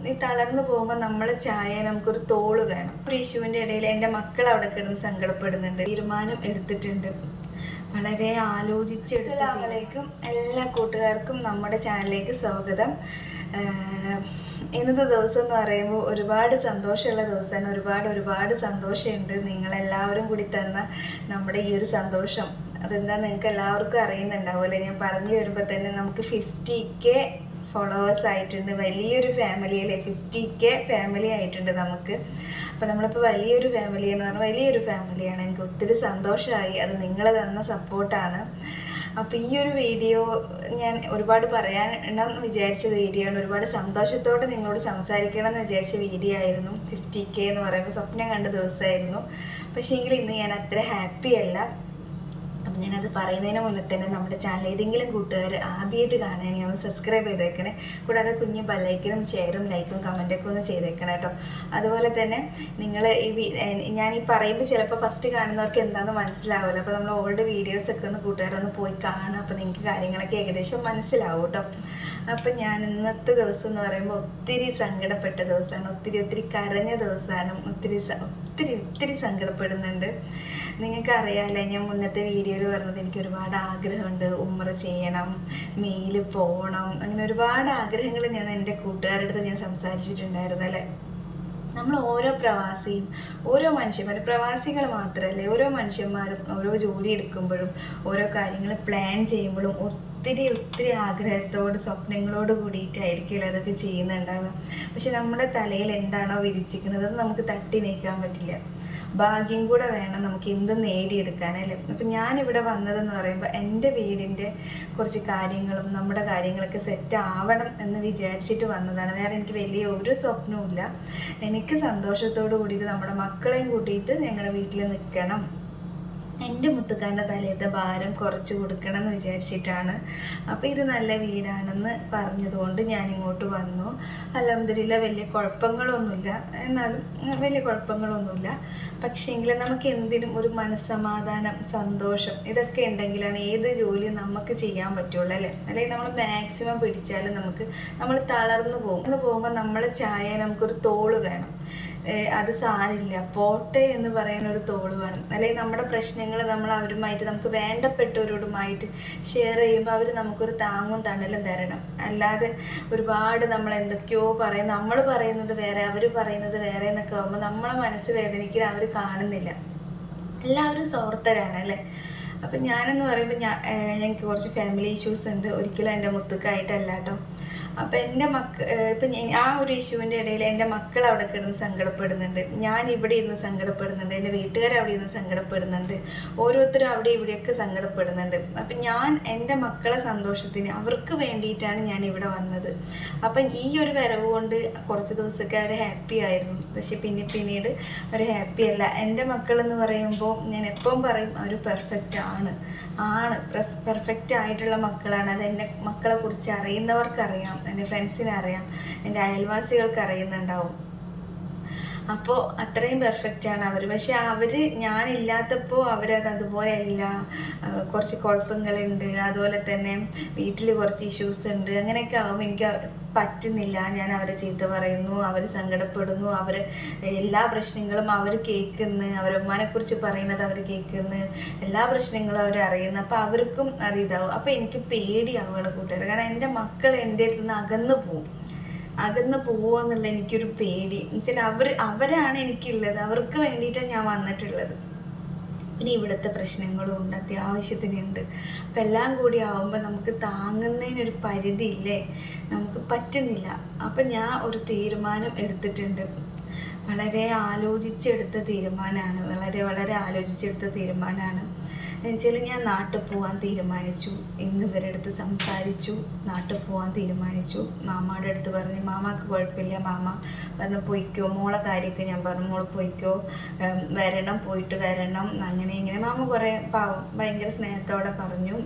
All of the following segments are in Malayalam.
ഈ തളർന്നു പോകുമ്പോൾ നമ്മൾ ചായ നമുക്കൊരു തോള് വേണം ഒരു ഇഷ്യൂവിൻ്റെ ഇടയിൽ എൻ്റെ മക്കൾ അവിടെ കിടന്ന് സങ്കടപ്പെടുന്നുണ്ട് തീരുമാനം എടുത്തിട്ടുണ്ട് വളരെ ആലോചിച്ചെടുത്തതിലേക്കും എല്ലാ കൂട്ടുകാർക്കും നമ്മുടെ ചാനലിലേക്ക് സ്വാഗതം ആഹ് ഇന്നത്തെ ദിവസം എന്ന് പറയുമ്പോൾ ഒരുപാട് സന്തോഷമുള്ള ദിവസമാണ് ഒരുപാട് ഒരുപാട് സന്തോഷമുണ്ട് നിങ്ങളെല്ലാവരും കൂടി തന്ന നമ്മുടെ ഈ ഒരു സന്തോഷം അതെന്താ നിങ്ങൾക്ക് എല്ലാവർക്കും അറിയുന്നുണ്ടാവുമല്ലേ ഞാൻ പറഞ്ഞു വരുമ്പോൾ തന്നെ നമുക്ക് ഫിഫ്റ്റി കെ ഫോളോവേഴ്സ് ആയിട്ടുണ്ട് വലിയൊരു ഫാമിലി അല്ലേ ഫിഫ്റ്റി കെ ഫാമിലി ആയിട്ടുണ്ട് നമുക്ക് അപ്പോൾ നമ്മളിപ്പോൾ വലിയൊരു ഫാമിലി എന്ന് പറഞ്ഞാൽ വലിയൊരു ഫാമിലിയാണ് എനിക്ക് ഒത്തിരി സന്തോഷമായി അത് നിങ്ങൾ തന്ന സപ്പോർട്ടാണ് അപ്പോൾ ഈ ഒരു വീഡിയോ ഞാൻ ഒരുപാട് പറയാനെന്ന് വിചാരിച്ച വീഡിയോ ആണ് ഒരുപാട് സന്തോഷത്തോടെ നിങ്ങളോട് സംസാരിക്കണം എന്ന് വിചാരിച്ച വീഡിയോ ആയിരുന്നു ഫിഫ്റ്റി കെ എന്ന് പറയുമ്പോൾ സ്വപ്നം കണ്ട ദിവസമായിരുന്നു പക്ഷേ എങ്കിൽ ഇന്ന് ഞാൻ അത്ര ഹാപ്പി അല്ല അപ്പം ഞാനത് പറയുന്നതിന് മുന്നേ തന്നെ നമ്മുടെ ചാനൽ ഏതെങ്കിലും കൂട്ടുകാർ ആദ്യമായിട്ട് കാണുകയാണെങ്കിൽ ഒന്ന് സബ്സ്ക്രൈബ് ചെയ്തേക്കണേ കൂടാതെ കുഞ്ഞ് ബെല്ലൈക്കനും ഷെയറും ലൈക്കും കമൻറ്റൊക്കെ ഒന്ന് ചെയ്തേക്കണം കേട്ടോ അതുപോലെ തന്നെ നിങ്ങൾ ഈ വി- ഏ- ഞാൻ ഈ പറയുമ്പോൾ ചിലപ്പോൾ ഫസ്റ്റ് കാണുന്നവർക്ക് എന്താണെന്ന് മനസ്സിലാവില്ല അപ്പോൾ നമ്മൾ ഓൾഡ് വീഡിയോസൊക്കെ ഒന്ന് കൂട്ടുകാരൊന്ന് പോയി കാണുക അപ്പോൾ നിങ്ങൾക്ക് കാര്യങ്ങളൊക്കെ ഏകദേശം മനസ്സിലാവും കേട്ടോ അപ്പം ഞാൻ ഇന്നത്തെ ദിവസം എന്ന് പറയുമ്പോൾ ഒത്തിരി സങ്കടപ്പെട്ട ദിവസമാണ് ഒത്തിരി ഒത്തിരി കരഞ്ഞ ദിവസമാണ് ഒത്തിരി സ- ഒത്തിരി ഒത്തിരി സങ്കടപ്പെടുന്നുണ്ട് നിങ്ങൾക്ക് അറിയാമല്ലേ ഞാൻ മുന്നത്തെ വീഡിയോയിൽ പറഞ്ഞത് എനിക്ക് ഒരുപാട് ആഗ്രഹമുണ്ട് ഉമ്മറ ചെയ്യണം മെയിൽ പോകണം അങ്ങനെ ഒരുപാട് ആഗ്രഹങ്ങൾ ഞാൻ എൻ്റെ കൂട്ടുകാരുടെ അടുത്ത് ഞാൻ സംസാരിച്ചിട്ടുണ്ടായിരുന്നു അല്ലേ നമ്മൾ ഓരോ പ്രവാസിയും ഓരോ മനുഷ്യന്മാരും പ്രവാസികൾ മാത്രമല്ല ഓരോ മനുഷ്യന്മാരും ഓരോ ജോലി എടുക്കുമ്പോഴും ഓരോ കാര്യങ്ങൾ പ്ലാൻ ചെയ്യുമ്പോഴും ഒത്തിരി ഒത്തിരി ആഗ്രഹത്തോട് സ്വപ്നങ്ങളോട് കൂടിയിട്ടായിരിക്കുമല്ലോ അതൊക്കെ ചെയ്യുന്നുണ്ടാവുക പക്ഷെ നമ്മുടെ തലയിൽ എന്താണോ വിരിച്ചിരിക്കുന്നത് അത് നമുക്ക് തട്ടി നീക്കാൻ പറ്റില്ല ഭാഗ്യം കൂടെ വേണം നമുക്ക് എന്തും നേടിയെടുക്കാനല്ലേ അപ്പം ഞാനിവിടെ വന്നതെന്ന് പറയുമ്പോൾ എൻ്റെ വീടിൻ്റെ കുറച്ച് കാര്യങ്ങളും നമ്മുടെ കാര്യങ്ങളൊക്കെ സെറ്റ് ആവണം എന്ന് വിചാരിച്ചിട്ട് വന്നതാണ് വേറെ എനിക്ക് വലിയ ഒരു സ്വപ്നവും ഇല്ല എനിക്ക് സന്തോഷത്തോടു കൂടിയിട്ട് നമ്മുടെ മക്കളെയും കൂട്ടിയിട്ട് ഞങ്ങളുടെ വീട്ടിൽ നിൽക്കണം എൻ്റെ മുത്തുക്കാൻ്റെ തലയത്തെ ഭാരം കുറച്ച് കൊടുക്കണം എന്ന് വിചാരിച്ചിട്ടാണ് അപ്പോൾ ഇത് നല്ല വീടാണെന്ന് പറഞ്ഞതുകൊണ്ട് ഞാൻ ഇങ്ങോട്ട് വന്നു അലഹമില്ല വലിയ കുഴപ്പങ്ങളൊന്നുമില്ല എന്നാലും ഉം, വലിയ കുഴപ്പങ്ങളൊന്നുമില്ല പക്ഷേങ്കിൽ നമുക്ക് എന്തിനും ഒരു മനസ്സമാധാനം സന്തോഷം ഇതൊക്കെ ഉണ്ടെങ്കിലാണ് ഏത് ജോലിയും നമുക്ക് ചെയ്യാൻ പറ്റുള്ളൂ അല്ലേ അല്ലെങ്കിൽ നമ്മൾ മാക്സിമം പിടിച്ചാലും നമുക്ക് നമ്മൾ തളർന്നു പോകും തളർന്നു പോകുമ്പോൾ നമ്മൾ ചായ നമുക്കൊരു തോള് വേണം ഏഹ് അത് സാരില്ല പോട്ടെ എന്ന് പറയുന്ന ഒരു തോള് വേണം അല്ലെങ്കിൽ നമ്മുടെ പ്രശ്നങ്ങൾ നമ്മൾ അവരുമായിട്ട് നമുക്ക് വേണ്ടപ്പെട്ടവരോടുമായിട്ട് ഷെയർ ചെയ്യുമ്പോൾ അവർ നമുക്കൊരു താങ്ങും തണലും തരണം അല്ലാതെ ഒരുപാട് നമ്മൾ എന്തൊക്കെയോ പറയും നമ്മൾ പറയുന്നത് വേറെ അവർ പറയുന്നത് വേറെ എന്നൊക്കെ ആകുമ്പോൾ നമ്മളെ മനസ്സ് വേദനിക്കാൻ അവർ കാണുന്നില്ല എല്ലാവരും സ്വാർത്ഥരാണ് അല്ലേ അപ്പം ഞാനെന്ന് പറയുമ്പോൾ ഞാൻ ഞങ്ങൾക്ക് കുറച്ച് ഫാമിലി ഇഷ്യൂസ് ഉണ്ട് ഒരിക്കലും എൻ്റെ മുത്തുക്കായിട്ടല്ല കേട്ടോ അപ്പം എൻ്റെ മക്ക ഇപ്പം ഞാൻ ആ ഒരു ഇഷ്യൂവിൻ്റെ ഇടയിൽ എൻ്റെ മക്കൾ അവിടെ കിടന്ന് സങ്കടപ്പെടുന്നുണ്ട് ഞാൻ ഇവിടെ ഇരുന്ന് സങ്കടപ്പെടുന്നുണ്ട് എൻ്റെ വീട്ടുകാർ അവിടെ ഇരുന്ന് സങ്കടപ്പെടുന്നുണ്ട് ഓരോരുത്തരും അവിടെ ഇവിടെയൊക്കെ സങ്കടപ്പെടുന്നുണ്ട് അപ്പം ഞാൻ എൻ്റെ മക്കളെ സന്തോഷത്തിന് അവർക്ക് വേണ്ടിയിട്ടാണ് ഞാൻ ഇവിടെ വന്നത് അപ്പം ഈ ഒരു വരവ് കൊണ്ട് കുറച്ച് ദിവസമൊക്കെ അവർ ഹാപ്പി ആയിരുന്നു പക്ഷെ പിന്നെ പിന്നീട് അവർ ഹാപ്പി അല്ല എൻ്റെ മക്കളെന്ന് പറയുമ്പോൾ ഞാൻ എപ്പം പറയും അവർ പെർഫെക്റ്റ് ആണ് ആണ് പെർഫെക്റ്റ് ആയിട്ടുള്ള മക്കളാണ് അത് എൻ്റെ മക്കളെ കുറിച്ച് അറിയുന്നവർക്കറിയാം എൻ്റെ ഫ്രണ്ട്സിനെ അറിയാം എൻ്റെ അയൽവാസികൾക്ക് അറിയുന്നുണ്ടാവും അപ്പോൾ അത്രയും പെർഫെക്റ്റ് ആണ് അവർ പക്ഷെ അവർ ഞാനില്ലാത്തപ്പോൾ അവരത് അതുപോലെ അല്ല ആ, കുറച്ച് കുഴപ്പങ്ങളുണ്ട് അതുപോലെ തന്നെ വീട്ടിൽ കുറച്ച് ഇഷ്യൂസ് ഉണ്ട് അങ്ങനെയൊക്കെ ആകുമ്പോൾ എനിക്ക് പറ്റുന്നില്ല ഞാൻ അവരെ ചീത്ത പറയുന്നു അവർ സങ്കടപ്പെടുന്നു അവർ എല്ലാ പ്രശ്നങ്ങളും അവർ കേൾക്കുന്നു അവരമ്മനെ കുറിച്ച് പറയുന്നത് അവർ കേൾക്കുന്നു എല്ലാ പ്രശ്നങ്ങളും അവർ അറിയുന്നു അപ്പോൾ അവർക്കും അത് ഇതാവും അപ്പോൾ എനിക്ക് പേടിയാവുകയാണ് കൂട്ടുകാർ കാരണം എൻ്റെ മക്കൾ എൻ്റെ അടുത്ത് നിന്ന് അകന്നു പോവും അകന്ന് പോവുമെന്നുള്ള എനിക്കൊരു പേടി എന്നുവെച്ചാൽ അവർ അവരാണ് എനിക്കുള്ളത് അവർക്ക് വേണ്ടിയിട്ടാണ് ഞാൻ വന്നിട്ടുള്ളത് പിന്നെ ഇവിടുത്തെ പ്രശ്നങ്ങളും ഉണ്ട് അത്യാവശ്യത്തിനുണ്ട് അപ്പം എല്ലാം കൂടി ആവുമ്പോൾ നമുക്ക് താങ്ങുന്നതിനൊരു പരിധി ഇല്ലേ നമുക്ക് പറ്റുന്നില്ല അപ്പം ഞാൻ ഒരു തീരുമാനം എടുത്തിട്ടുണ്ട് വളരെ ആലോചിച്ചെടുത്ത തീരുമാനമാണ് വളരെ വളരെ ആലോചിച്ചെടുത്ത തീരുമാനമാണ് എന്നുവെച്ചാൽ ഞാൻ നാട്ടിൽ പോകാൻ തീരുമാനിച്ചു ഇന്ന് ഇവരുടെ അടുത്ത് സംസാരിച്ചു നാട്ടിൽ പോകാൻ തീരുമാനിച്ചു മാമായുടെ അടുത്ത് പറഞ്ഞു മാമാക്ക് കുഴപ്പമില്ല മാമ പറഞ്ഞു പൊയ്ക്കോ മോളെ കാര്യമൊക്കെ ഞാൻ പറഞ്ഞു മോള് പൊയ്ക്കോ ഉം, വരണം പോയിട്ട് വരണം അങ്ങനെ ഇങ്ങനെ മാമ കുറേ പാവം ഭയങ്കര സ്നേഹത്തോടെ പറഞ്ഞു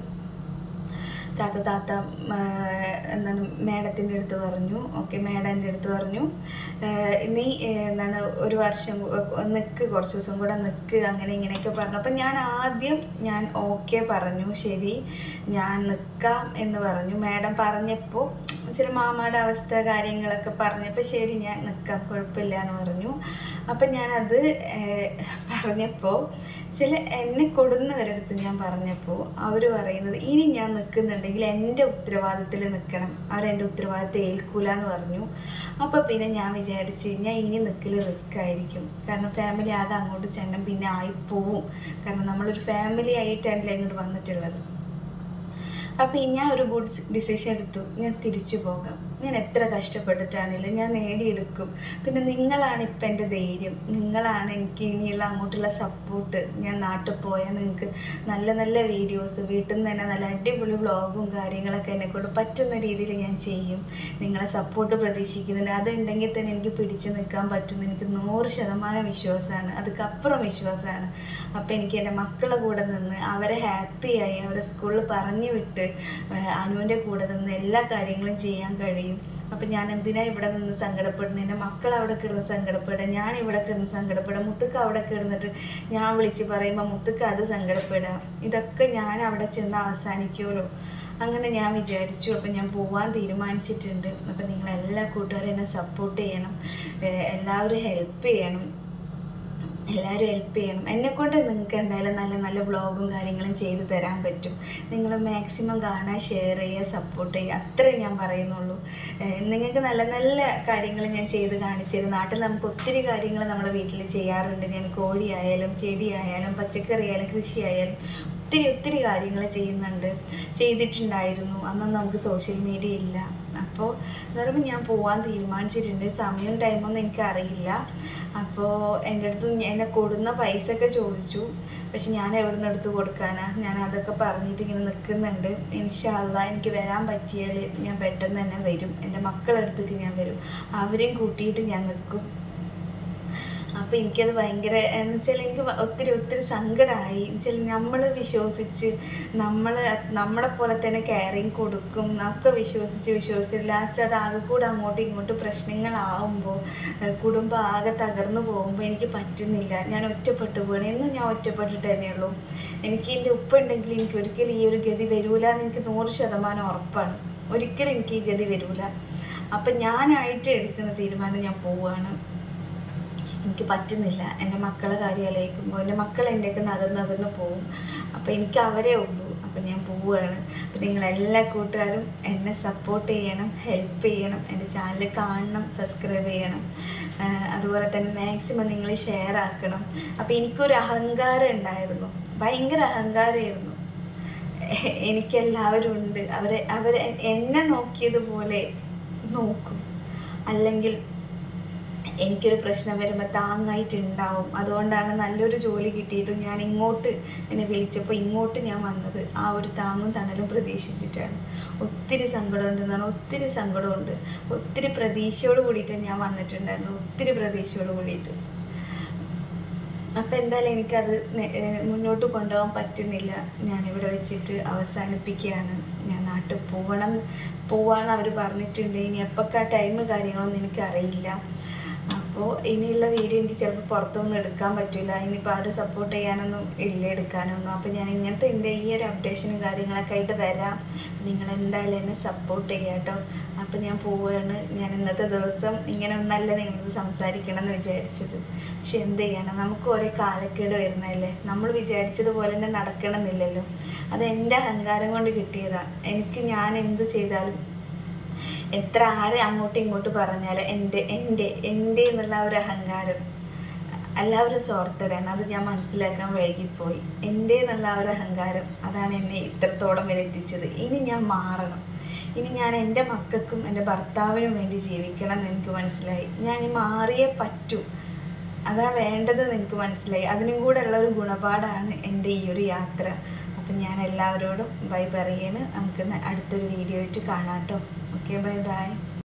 താത്ത താത്ത ആ, എന്താണ് മേഡത്തിൻ്റെ അടുത്ത് പറഞ്ഞു ഓക്കെ മേഡം എൻ്റെ അടുത്ത് പറഞ്ഞു ആ, നീ ഏ, എന്താണ് ഒരു വർഷം നിൽക്ക് കുറച്ച് ദിവസം കൂടെ നിൽക്ക് അങ്ങനെ ഇങ്ങനെയൊക്കെ പറഞ്ഞു അപ്പം ഞാൻ ആദ്യം ഞാൻ ഓക്കെ പറഞ്ഞു ശരി ഞാൻ നിൽക്കാം എന്ന് പറഞ്ഞു മേഡം പറഞ്ഞപ്പോൾ ചില മാമയുടെ അവസ്ഥ കാര്യങ്ങളൊക്കെ പറഞ്ഞപ്പോൾ ശരി ഞാൻ നിൽക്കാം കുഴപ്പമില്ല എന്ന് പറഞ്ഞു അപ്പം ഞാനത് ഏഹ്, പറഞ്ഞപ്പോൾ ചില എന്നെ കൊടുന്നവരടുത്ത് ഞാൻ പറഞ്ഞപ്പോൾ അവർ പറയുന്നത് ഇനി ഞാൻ നിൽക്കുന്നുണ്ടെങ്കിൽ എൻ്റെ ഉത്തരവാദിത്തത്തിൽ നിൽക്കണം അവരെൻ്റെ ഉത്തരവാദിത്തം ഏൽക്കൂല എന്ന് പറഞ്ഞു അപ്പോൾ പിന്നെ ഞാൻ വിചാരിച്ച് ഞാൻ ഇനി നിൽക്കൽ റിസ്ക് ആയിരിക്കും കാരണം ഫാമിലി ആകെ അങ്ങോട്ട് ചെന്നം പിന്നെ ആയിപ്പോവും കാരണം നമ്മളൊരു ഫാമിലി ആയിട്ടാണല്ലോ ഇങ്ങോട്ട് വന്നിട്ടുള്ളത് അപ്പോൾ ഞാൻ ഒരു ഗുഡ് ഡിസിഷൻ എടുത്തു ഞാൻ തിരിച്ചു പോകാം ഞാൻ എത്ര കഷ്ടപ്പെട്ടിട്ടാണെങ്കിലും ഞാൻ നേടിയെടുക്കും പിന്നെ നിങ്ങളാണ് ഇപ്പം എൻ്റെ ധൈര്യം നിങ്ങളാണ് എനിക്ക് ഇനിയുള്ള അങ്ങോട്ടുള്ള സപ്പോർട്ട് ഞാൻ നാട്ടിൽ പോയാൽ നിങ്ങൾക്ക് നല്ല നല്ല വീഡിയോസ് വീട്ടിൽ നിന്ന് തന്നെ നല്ല അടിപൊളി വ്ളോഗും കാര്യങ്ങളൊക്കെ എന്നെ കൊണ്ട് പറ്റുന്ന രീതിയിൽ ഞാൻ ചെയ്യും നിങ്ങളെ സപ്പോർട്ട് പ്രതീക്ഷിക്കുന്നുണ്ട് അതുണ്ടെങ്കിൽ തന്നെ എനിക്ക് പിടിച്ചു നിൽക്കാൻ പറ്റും എനിക്ക് നൂറ് ശതമാനം വിശ്വാസമാണ് അതുക്കപ്പുറം വിശ്വാസമാണ് അപ്പോൾ എനിക്ക് എൻ്റെ മക്കളെ കൂടെ നിന്ന് അവരെ ഹാപ്പിയായി അവരെ സ്കൂളിൽ പറഞ്ഞു വിട്ട് ഏഹ് അനുവിൻ്റെ കൂടെ നിന്ന് എല്ലാ കാര്യങ്ങളും ചെയ്യാൻ കഴിയും അപ്പം ഞാൻ എന്തിനാ ഇവിടെ നിന്ന് സങ്കടപ്പെടുന്നത് എൻ്റെ മക്കൾ അവിടെ കിടന്ന് സങ്കടപ്പെടുക ഞാൻ ഇവിടെ കിടന്ന് സങ്കടപ്പെടുക മുത്തുക്ക് അവിടെ കിടന്നിട്ട് ഞാൻ വിളിച്ച് പറയുമ്പോൾ മുത്തുക്ക് അത് സങ്കടപ്പെടുക ഇതൊക്കെ ഞാൻ അവിടെ ചെന്ന് അവസാനിക്കുമല്ലോ അങ്ങനെ ഞാൻ വിചാരിച്ചു അപ്പം ഞാൻ പോവാൻ തീരുമാനിച്ചിട്ടുണ്ട് അപ്പം നിങ്ങളെല്ലാ കൂട്ടുകാരും എന്നെ സപ്പോർട്ട് ചെയ്യണം ഏഹ് എല്ലാവരും ഹെൽപ്പ് ചെയ്യണം എല്ലാവരും ഹെൽപ്പ് ചെയ്യണം എന്നെക്കൊണ്ട് നിങ്ങൾക്ക് എന്തായാലും നല്ല നല്ല വ്ളോഗും കാര്യങ്ങളും ചെയ്തു തരാൻ പറ്റും നിങ്ങൾ മാക്സിമം കാണാൻ ഷെയർ ചെയ്യുക സപ്പോർട്ട് ചെയ്യുക അത്രേ ഞാൻ പറയുന്നുള്ളൂ ഏഹ് നിങ്ങൾക്ക് നല്ല നല്ല കാര്യങ്ങൾ ഞാൻ ചെയ്ത് കാണിച്ചു തരും നാട്ടിൽ നമുക്ക് ഒത്തിരി കാര്യങ്ങൾ നമ്മളെ വീട്ടിൽ ചെയ്യാറുണ്ട് ഞാൻ കോഴിയായാലും ചെടിയായാലും പച്ചക്കറി ആയാലും കൃഷി ആയാലും ഒത്തിരി ഒത്തിരി കാര്യങ്ങൾ ചെയ്യുന്നുണ്ട് ചെയ്തിട്ടുണ്ടായിരുന്നു അന്നൊന്നും നമുക്ക് സോഷ്യൽ മീഡിയ ഇല്ല അപ്പോൾ എന്ന് പറയുമ്പോൾ ഞാൻ പോകാൻ തീരുമാനിച്ചിട്ടുണ്ട് സമയവും ടൈമൊന്നും എനിക്കറിയില്ല അപ്പോൾ എൻ്റെ അടുത്ത് എന്നെ കൊടുന്ന പൈസ ഒക്കെ ചോദിച്ചു പക്ഷെ ഞാൻ എവിടെ നിന്ന് എടുത്ത് കൊടുക്കാനാ ഞാൻ അതൊക്കെ പറഞ്ഞിട്ട് ഇങ്ങനെ നിൽക്കുന്നുണ്ട് ഇൻഷാല്ല എനിക്ക് വരാൻ പറ്റിയാൽ ഞാൻ പെട്ടെന്ന് തന്നെ വരും എൻ്റെ മക്കളുടെ അടുത്തേക്ക് ഞാൻ വരും അവരെയും കൂട്ടിയിട്ട് ഞാൻ നിൽക്കും അപ്പോൾ എനിക്കത് ഭയങ്കര എന്ന് വെച്ചാൽ എനിക്ക് വ- ഒത്തിരി ഒത്തിരി സങ്കടമായി വെച്ചാൽ നമ്മൾ വിശ്വസിച്ച് നമ്മൾ നമ്മളെ പോലെ തന്നെ കെയറിങ് കൊടുക്കും ഒക്കെ വിശ്വസിച്ച് വിശ്വസിച്ച് ലാസ്റ്റ് അത് ആകെ കൂടെ അങ്ങോട്ടും ഇങ്ങോട്ടും പ്രശ്നങ്ങളാവുമ്പോൾ ഏഹ് കുടുംബം ആകെ തകർന്നു പോകുമ്പോൾ എനിക്ക് പറ്റുന്നില്ല ഞാൻ ഒറ്റപ്പെട്ടു പോകണം എന്നും ഞാൻ ഒറ്റപ്പെട്ടിട്ട് തന്നെയുള്ളൂ എനിക്ക് എൻ്റെ ഉപ്പ ഉണ്ടെങ്കിൽ എനിക്ക് ഒരിക്കലും ഈ ഒരു ഗതി വരൂല എന്ന് എനിക്ക് നൂറ് ശതമാനം ഉറപ്പാണ് ഒരിക്കലും എനിക്ക് ഈ ഗതി വരൂല അപ്പം ഞാനായിട്ട് എടുക്കുന്ന തീരുമാനം ഞാൻ പോവുകയാണ് എനിക്ക് പറ്റുന്നില്ല എൻ്റെ മക്കളെ കാര്യം ആലോചിക്കുമ്പോൾ എൻ്റെ മക്കൾ എൻ്റെയൊക്കെ നകന്ന് നകന്ന് പോവും അപ്പോൾ എനിക്ക് അവരേ ഉള്ളൂ അപ്പം ഞാൻ പോവുകയാണ് അപ്പം നിങ്ങൾ എല്ലാ കൂട്ടുകാരും എന്നെ സപ്പോർട്ട് ചെയ്യണം ഹെൽപ്പ് ചെയ്യണം എൻ്റെ ചാനൽ കാണണം സബ്സ്ക്രൈബ് ചെയ്യണം ആഹ് അതുപോലെ തന്നെ മാക്സിമം നിങ്ങൾ ഷെയർ ആക്കണം അപ്പോൾ എനിക്കൊരു അഹങ്കാരം ഉണ്ടായിരുന്നു ഭയങ്കര അഹങ്കാരമായിരുന്നു എനിക്കെല്ലാവരും ഉണ്ട് അവരെ അവരെ എന്നെ നോക്കിയതുപോലെ നോക്കും അല്ലെങ്കിൽ എനിക്കൊരു പ്രശ്നം വരുമ്പോൾ താങ്ങായിട്ടുണ്ടാവും അതുകൊണ്ടാണ് നല്ലൊരു ജോലി കിട്ടിയിട്ടും ഞാൻ ഇങ്ങോട്ട് എന്നെ വിളിച്ചപ്പോൾ ഇങ്ങോട്ട് ഞാൻ വന്നത് ആ ഒരു താങ്ങും തണലും പ്രതീക്ഷിച്ചിട്ടാണ് ഒത്തിരി സങ്കടമുണ്ടെന്നാണ് ഒത്തിരി സങ്കടമുണ്ട് ഒത്തിരി പ്രതീക്ഷയോട് കൂടിയിട്ട് ഞാൻ വന്നിട്ടുണ്ടായിരുന്നു ഒത്തിരി പ്രതീക്ഷയോട് കൂടിയിട്ട് അപ്പം എന്തായാലും എനിക്കത് നെ- ഏഹ് മുന്നോട്ട് കൊണ്ടുപോകാൻ പറ്റുന്നില്ല ഞാനിവിടെ വെച്ചിട്ട് അവസാനിപ്പിക്കുകയാണ് ഞാൻ നാട്ടിൽ പോകണം പോവാന്ന് അവർ പറഞ്ഞിട്ടുണ്ട് ഇനി എപ്പോഴൊക്കെ ടൈം കാര്യങ്ങളൊന്നും എനിക്കറിയില്ല അപ്പോൾ ഇനിയുള്ള വീഡിയോ എനിക്ക് ചിലപ്പോൾ പുറത്തൊന്നും എടുക്കാൻ പറ്റില്ല ഇനിയിപ്പോൾ ആരും സപ്പോർട്ട് ചെയ്യാനൊന്നും ഇല്ല എടുക്കാനൊന്നും അപ്പോൾ ഞാൻ ഇങ്ങനത്തെ എൻ്റെ ഈ ഒരു അപ്ഡേഷനും കാര്യങ്ങളൊക്കെ ആയിട്ട് വരാം നിങ്ങൾ എന്തായാലും എന്നെ സപ്പോർട്ട് ചെയ്യാം കേട്ടോ അപ്പോൾ ഞാൻ പോവുകയാണ് ഞാൻ ഇന്നത്തെ ദിവസം ഇങ്ങനെ ഒന്നല്ല നിങ്ങളോട് സംസാരിക്കണം എന്ന് വിചാരിച്ചത് പക്ഷെ എന്ത് ചെയ്യാനാ നമുക്ക് ഓരോ കാലക്കേട് വരുന്നതല്ലേ നമ്മൾ വിചാരിച്ചതുപോലെ തന്നെ നടക്കണമെന്നില്ലല്ലോ അത് എൻ്റെ അഹങ്കാരം കൊണ്ട് കിട്ടിയതാണ് എനിക്ക് ഞാൻ എന്ത് ചെയ്താലും എത്ര ആര് അങ്ങോട്ടും ഇങ്ങോട്ടും പറഞ്ഞാൽ എൻ്റെ എൻ്റെ എൻ്റെ എന്നുള്ള ആ ഒരു അഹങ്കാരം എല്ലാവരും സ്വാർത്ഥരാണ് അത് ഞാൻ മനസ്സിലാക്കാൻ വൈകിപ്പോയി എൻ്റെ എന്നുള്ള ആ ഒരു അഹങ്കാരം അതാണ് എന്നെ ഇത്രത്തോളം വരെ എത്തിച്ചത് ഇനി ഞാൻ മാറണം ഇനി ഞാൻ എൻ്റെ മക്കൾക്കും എൻ്റെ ഭർത്താവിനും വേണ്ടി ജീവിക്കണം എന്ന് എനിക്ക് മനസ്സിലായി ഞാൻ ഇനി മാറിയേ പറ്റൂ അതാ വേണ്ടതെന്ന് എനിക്ക് മനസ്സിലായി അതിനും കൂടെ ഉള്ള ഒരു ഗുണപാഠമാണ് എൻ്റെ ഈ ഒരു യാത്ര അപ്പം ഞാൻ എല്ലാവരോടും ബൈ പറയാണ് നമുക്ക് അടുത്തൊരു വീഡിയോ ആയിട്ട് കാണാം കേട്ടോ ഓക്കെ ബൈ ബൈ